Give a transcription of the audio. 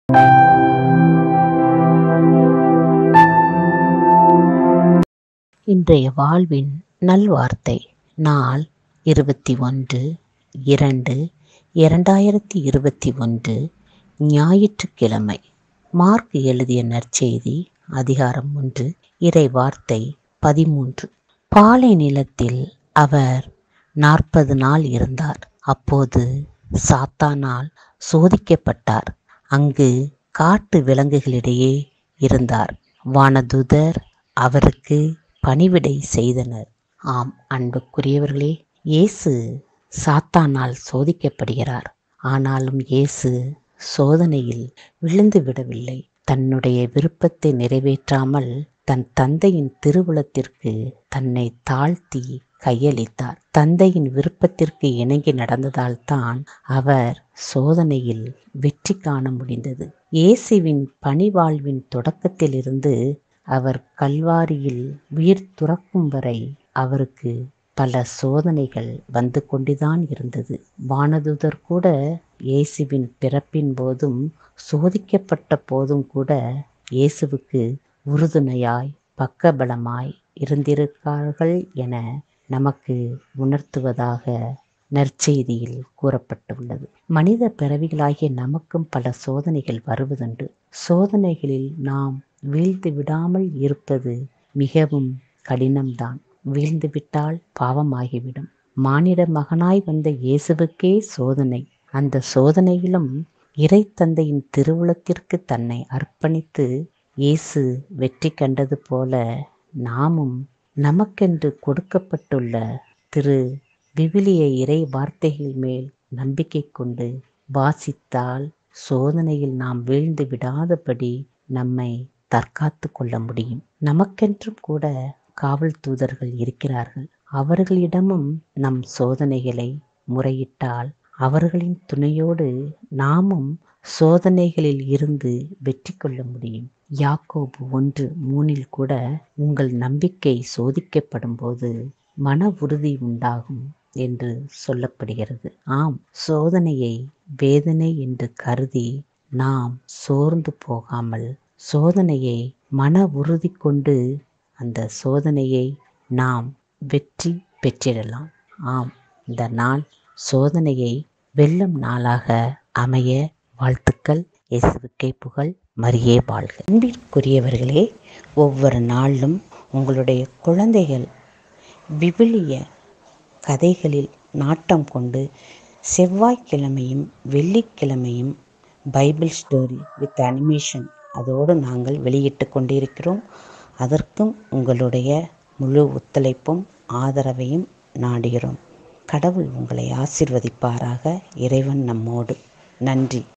இன்றைய வாழ்வின் நல்வார்த்தை நாள் இருபத்தி ஒன்று இரண்டு இரண்டாயிரத்தி இருபத்தி ஒன்று ஞாயிற்றுக்கிழமை மார்க் எழுதிய நற்செய்தி அதிகாரம் ஒன்று இறை வார்த்தை பதிமூன்று பாலை நிலத்தில் அவர் நாற்பது நாள் இருந்தார் அப்போது சாத்தானால் சோதிக்கப்பட்டார் அங்கு காட்டு விலங்குகளிடையே இருந்தார் வானதுதர் அவருக்கு பணிவிடை செய்தனர் ஆம் அன்புக்குரியவர்களே இயேசு சாத்தானால் சோதிக்கப்படுகிறார் ஆனாலும் இயேசு சோதனையில் விழுந்து விடவில்லை தன்னுடைய விருப்பத்தை நிறைவேற்றாமல் தன் தந்தையின் திருவுளத்திற்கு தன்னை தாழ்த்தி கையளித்தார் தந்தையின் விருப்பத்திற்கு இணங்கி நடந்ததால் தான் அவர் சோதனையில் வெற்றி காண முடிந்தது இயேசுவின் பணிவாழ்வின் தொடக்கத்திலிருந்து அவர் கல்வாரியில் உயிர் துறக்கும் வரை அவருக்கு பல சோதனைகள் வந்து கொண்டுதான் இருந்தது வானதுதர் கூட இயேசுவின் பிறப்பின் போதும் சோதிக்கப்பட்ட போதும் கூட இயேசுவுக்கு உறுதுணையாய் பக்கபலமாய் இருந்திருக்கார்கள் என நமக்கு உணர்த்துவதாக நற்செய்தியில் கூறப்பட்டுள்ளது மனித பிறவிகளாகிய நமக்கும் பல சோதனைகள் வருவதுண்டு சோதனைகளில் நாம் வீழ்ந்து விடாமல் இருப்பது மிகவும் கடினம்தான் வீழ்ந்து விட்டால் பாவமாகிவிடும் மானிட மகனாய் வந்த இயேசுவுக்கே சோதனை அந்த சோதனையிலும் இறை தந்தையின் திருவுளத்திற்கு தன்னை அர்ப்பணித்து இயேசு வெற்றி கண்டது போல நாமும் நமக்கென்று கொடுக்கப்பட்டுள்ள திரு விவிலிய இறை வார்த்தைகள் மேல் நம்பிக்கை கொண்டு வாசித்தால் சோதனையில் நாம் வீழ்ந்து விடாதபடி நம்மை தற்காத்து கொள்ள முடியும் நமக்கென்றும் கூட காவல் தூதர்கள் இருக்கிறார்கள் அவர்களிடமும் நம் சோதனைகளை முறையிட்டால் அவர்களின் துணையோடு நாமும் சோதனைகளில் இருந்து வெற்றி கொள்ள முடியும் யாக்கோபு ஒன்று மூணில் கூட உங்கள் நம்பிக்கை சோதிக்கப்படும் போது மன உறுதி உண்டாகும் என்று சொல்லப்படுகிறது ஆம் சோதனையை வேதனை என்று கருதி நாம் சோர்ந்து போகாமல் சோதனையை மன உறுதி கொண்டு அந்த சோதனையை நாம் வெற்றி பெற்றிடலாம் ஆம் இந்த நாள் சோதனையை வெல்லும் நாளாக அமைய வாழ்த்துக்கள் இயேசுவுக்கே புகழ் மரியே வாழ்க அன்பிற்குரியவர்களே ஒவ்வொரு நாளிலும் உங்களுடைய குழந்தைகள் விவிலிய கதைகளில் நாட்டம் கொண்டு செவ்வாய்க்கிழமையும் வெள்ளிக்கிழமையும் பைபிள் ஸ்டோரி வித் அனிமேஷன் அதோடு நாங்கள் வெளியிட்டு கொண்டிருக்கிறோம் அதற்கும் உங்களுடைய முழு ஒத்துழைப்பும் ஆதரவையும் நாடுகிறோம் கடவுள் உங்களை ஆசிர்வதிப்பாராக இறைவன் நம்மோடு நன்றி